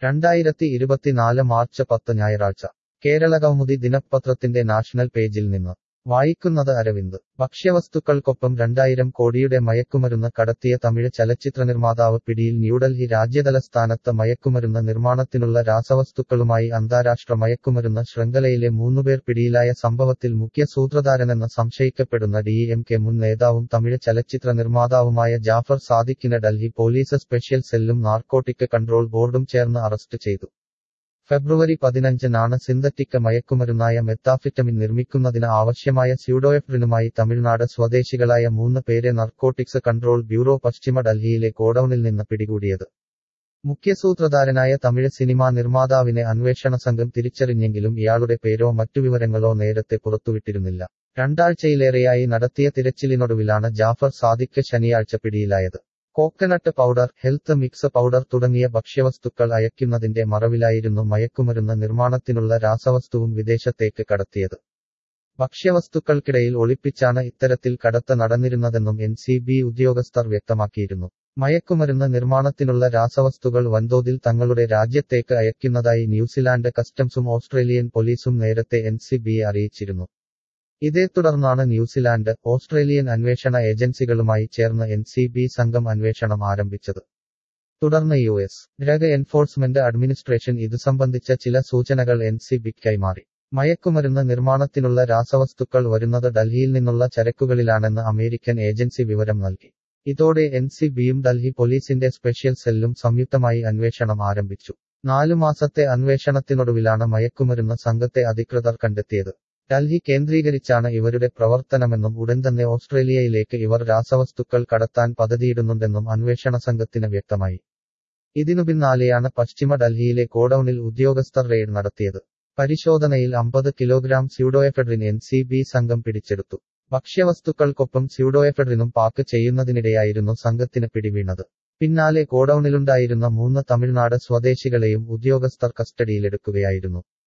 രണ്ടായിരത്തി ഇരുപത്തിനാല് മാർച്ച് പത്ത് ഞായറാഴ്ച കേരളകൗമുദി ദിനപത്രത്തിന്റെ നാഷണൽ പേജിൽ നിന്ന് വായിക്കുന്നത് അരവിന്ദ് ഭക്ഷ്യവസ്തുക്കൾക്കൊപ്പം രണ്ടായിരം കോടിയുടെ മയക്കുമരുന്ന് കടത്തിയ തമിഴ് ചലച്ചിത്രനിർമ്മാതാവ് പിടിയിൽ ന്യൂഡൽഹി രാജ്യതലസ്ഥാനത്ത് മയക്കുമരുന്ന് നിർമ്മാണത്തിനുള്ള രാസവസ്തുക്കളുമായി അന്താരാഷ്ട്ര മയക്കുമരുന്ന് ശൃംഖലയിലെ മൂന്നുപേർ പിടിയിലായ സംഭവത്തിൽ മുഖ്യ സൂത്രധാരനെന്ന് സംശയിക്കപ്പെടുന്ന ഡിഎംകെ മുൻ നേതാവും തമിഴ് ചലച്ചിത്ര നിർമ്മാതാവുമായ ജാഫർ സാദിഖിനെ ഡൽഹി പോലീസ് സ്പെഷ്യൽ സെല്ലും നാർക്കോട്ടിക് കൺട്രോൾ ബോർഡും ചേർന്ന് അറസ്റ്റ് ചെയ്തു ഫെബ്രുവരി പതിനഞ്ചിനാണ് സിന്തറ്റിക് മയക്കുമരുന്നായ മെത്താഫിറ്റമിൻ നിർമ്മിക്കുന്നതിന് ആവശ്യമായ സ്യൂഡോഎഫ്രിനുമായി തമിഴ്നാട് സ്വദേശികളായ മൂന്ന് പേരെ നർക്കോട്ടിക്സ് കൺട്രോൾ ബ്യൂറോ പശ്ചിമ ഡൽഹിയിലെ ഗോഡൌണിൽ നിന്ന് പിടികൂടിയത് മുഖ്യസൂത്രധാരനായ തമിഴ് സിനിമാ നിർമ്മാതാവിനെ അന്വേഷണ സംഘം തിരിച്ചറിഞ്ഞെങ്കിലും ഇയാളുടെ പേരോ മറ്റു വിവരങ്ങളോ നേരത്തെ പുറത്തുവിട്ടിരുന്നില്ല രണ്ടാഴ്ചയിലേറെയായി നടത്തിയ തിരച്ചിലിനൊടുവിലാണ് ജാഫർ സാദിഖ് ശനിയാഴ്ച പിടിയിലായത് coconut powder health mix powder തുടങ്ങിയ ഭക്ഷ്യവസ്തുക്കൾ അയക്കുന്നതിന്റെ മറവിലായിരുന്നു മയക്കുമരുന്ന് നിർമ്മാണത്തിനുള്ള രാസവസ്തുവും വിദേശത്തേക്ക് കടത്തിയത് ഭക്ഷ്യവസ്തുക്കൾക്കിടയിൽ ഒളിപ്പിച്ചാണ് ഇത്തരത്തിൽ കടത്ത് നടന്നിരുന്നതെന്നും എൻ സി ബി ഉദ്യോഗസ്ഥർ വ്യക്തമാക്കിയിരുന്നു മയക്കുമരുന്ന് നിർമ്മാണത്തിനുള്ള രാസവസ്തുക്കൾ വൻതോതിൽ തങ്ങളുടെ രാജ്യത്തേക്ക് അയക്കുന്നതായി ന്യൂസിലാൻഡ് കസ്റ്റംസും ഓസ്ട്രേലിയൻ പോലീസും നേരത്തെ എൻ സി ബിയെ അറിയിച്ചിരുന്നു ഇതേ തുടർന്നാണ് ന്യൂസിലാൻഡ് ഓസ്ട്രേലിയൻ അന്വേഷണ ഏജൻസികളുമായി ചേർന്ന് എൻ സി ബി സംഘം അന്വേഷണം ആരംഭിച്ചത് തുടർന്ന് U S Drug Enforcement Administration ഇതു സംബന്ധിച്ച ചില സൂചനകൾ എൻ സി ബിക്ക് കൈമാറി മയക്കുമരുന്ന് നിർമ്മാണത്തിനുള്ള രാസവസ്തുക്കൾ വരുന്നത് ഡൽഹിയിൽ നിന്നുള്ള ചരക്കുകളിലാണെന്ന് അമേരിക്കൻ ഏജൻസി വിവരം നൽകി ഇതോടെ എൻ സി ബിയും ഡൽഹി പോലീസിന്റെ സ്പെഷ്യൽ സെല്ലും സംയുക്തമായി അന്വേഷണം ആരംഭിച്ചു നാലു മാസത്തെ അന്വേഷണത്തിനൊടുവിലാണ് മയക്കുമരുന്ന് സംഘത്തെ അധികൃതർ കണ്ടെത്തിയത് ഡൽഹി കേന്ദ്രീകരിച്ചാണ് ഇവരുടെ പ്രവർത്തനമെന്നും ഉടൻ തന്നെ ഓസ്ട്രേലിയയിലേക്ക് ഇവർ രാസവസ്തുക്കൾ കടത്താൻ പദ്ധതിയിടുന്നുണ്ടെന്നും അന്വേഷണ സംഘത്തിന് വ്യക്തമായി ഇതിനു പിന്നാലെയാണ് പശ്ചിമ ഡൽഹിയിലെ ഗോഡൌണിൽ ഉദ്യോഗസ്ഥർ റെയ്ഡ് നടത്തിയത് പരിശോധനയിൽ അമ്പത് kilogram pseudoephedrine N C B സംഘം പിടിച്ചെടുത്തു ഭക്ഷ്യവസ്തുക്കൾക്കൊപ്പം സ്യൂഡോഎഫെഡ്രിനും പാക്ക് ചെയ്യുന്നതിനിടെയായിരുന്നു സംഘത്തിന് പിടിവീണത് പിന്നാലെ ഗോഡൌണിലുണ്ടായിരുന്ന മൂന്ന് തമിഴ്നാട് സ്വദേശികളെയും ഉദ്യോഗസ്ഥർ കസ്റ്റഡിയിലെടുക്കുകയായിരുന്നു